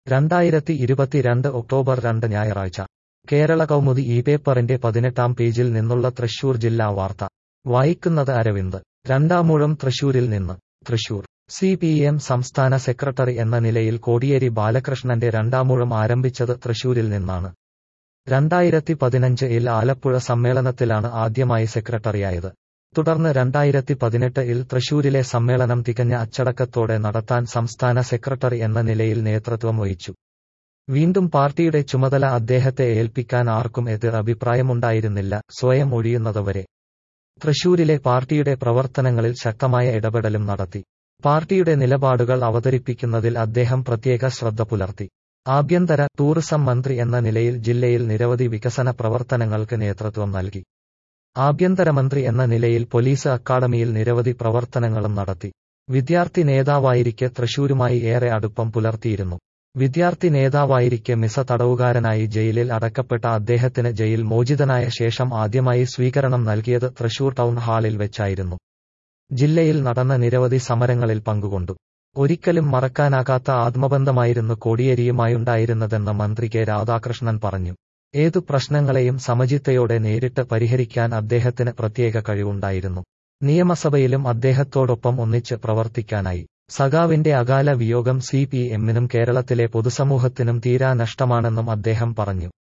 രണ്ടായിരത്തി ഇരുപത്തിരണ്ട് ഒക്ടോബർ രണ്ട് ഞായറാഴ്ച കേരള കൗമുദി ഈ പേപ്പറിന്റെ പതിനെട്ടാം പേജിൽ നിന്നുള്ള തൃശൂർ ജില്ലാ വാർത്ത വായിക്കുന്നത് അരവിന്ദ് രണ്ടാമൂഴം തൃശൂരിൽ നിന്ന് തൃശൂർ സി പി എം സംസ്ഥാന സെക്രട്ടറി എന്ന നിലയിൽ കോടിയേരി ബാലകൃഷ്ണന്റെ രണ്ടാമൂഴം ആരംഭിച്ചത് തൃശൂരിൽ നിന്നാണ് രണ്ടായിരത്തി പതിനഞ്ച് ഇൽ ആലപ്പുഴ സമ്മേളനത്തിലാണ് ആദ്യമായി സെക്രട്ടറിയായത് തുടർന്ന് രണ്ടായിരത്തി പതിനെട്ട് ഇൽ തൃശൂരിലെ സമ്മേളനം തികഞ്ഞ അച്ചടക്കത്തോടെ നടത്താൻ സംസ്ഥാന സെക്രട്ടറി എന്ന നിലയിൽ നേതൃത്വം വഹിച്ചു വീണ്ടും പാർട്ടിയുടെ ചുമതല അദ്ദേഹത്തെ ഏൽപ്പിക്കാൻ ആർക്കും എതിർ അഭിപ്രായമുണ്ടായിരുന്നില്ല സ്വയം ഒഴിയുന്നതുവരെ തൃശൂരിലെ പാർട്ടിയുടെ പ്രവർത്തനങ്ങളിൽ ശക്തമായ ഇടപെടലും നടത്തി പാർട്ടിയുടെ നിലപാടുകൾ അവതരിപ്പിക്കുന്നതിൽ അദ്ദേഹം പ്രത്യേക ശ്രദ്ധ പുലർത്തി ആഭ്യന്തര ടൂറിസം മന്ത്രി എന്ന നിലയിൽ ജില്ലയിൽ നിരവധി വികസന പ്രവർത്തനങ്ങൾക്ക് നേതൃത്വം നൽകി ആഭ്യന്തരമന്ത്രി എന്ന നിലയിൽ പോലീസ് അക്കാദമിയിൽ നിരവധി പ്രവർത്തനങ്ങളും നടത്തി വിദ്യാർത്ഥി നേതാവായിരിക്കെ തൃശൂരുമായി ഏറെ അടുപ്പം പുലർത്തിയിരുന്നു വിദ്യാർത്ഥി നേതാവായിരിക്കെ മിസ തടവുകാരനായി ജയിലിൽ അടക്കപ്പെട്ട അദ്ദേഹത്തിന് ജയിൽ മോചിതനായ ശേഷം ആദ്യമായി സ്വീകരണം നൽകിയത് തൃശൂർ ടൗൺ ഹാളിൽ വെച്ചായിരുന്നു ജില്ലയിൽ നടന്ന നിരവധി സമരങ്ങളിൽ പങ്കുകൊണ്ടു ഒരിക്കലും മറക്കാനാകാത്ത ആത്മബന്ധമായിരുന്നു കോടിയേരിയുമായുണ്ടായിരുന്നതെന്ന് മന്ത്രി കെ രാധാകൃഷ്ണൻ പറഞ്ഞു ഏതു പ്രശ്നങ്ങളെയും സമചിത്തയോടെ നേരിട്ട് പരിഹരിക്കാൻ അദ്ദേഹത്തിന് പ്രത്യേക കഴിവുണ്ടായിരുന്നു നിയമസഭയിലും അദ്ദേഹത്തോടൊപ്പം ഒന്നിച്ച് പ്രവർത്തിക്കാനായി സഖാവിന്റെ അകാല വിയോഗം സി പി എമ്മിനും കേരളത്തിലെ പൊതുസമൂഹത്തിനും തീരാ നഷ്ടമാണെന്നും അദ്ദേഹം പറഞ്ഞു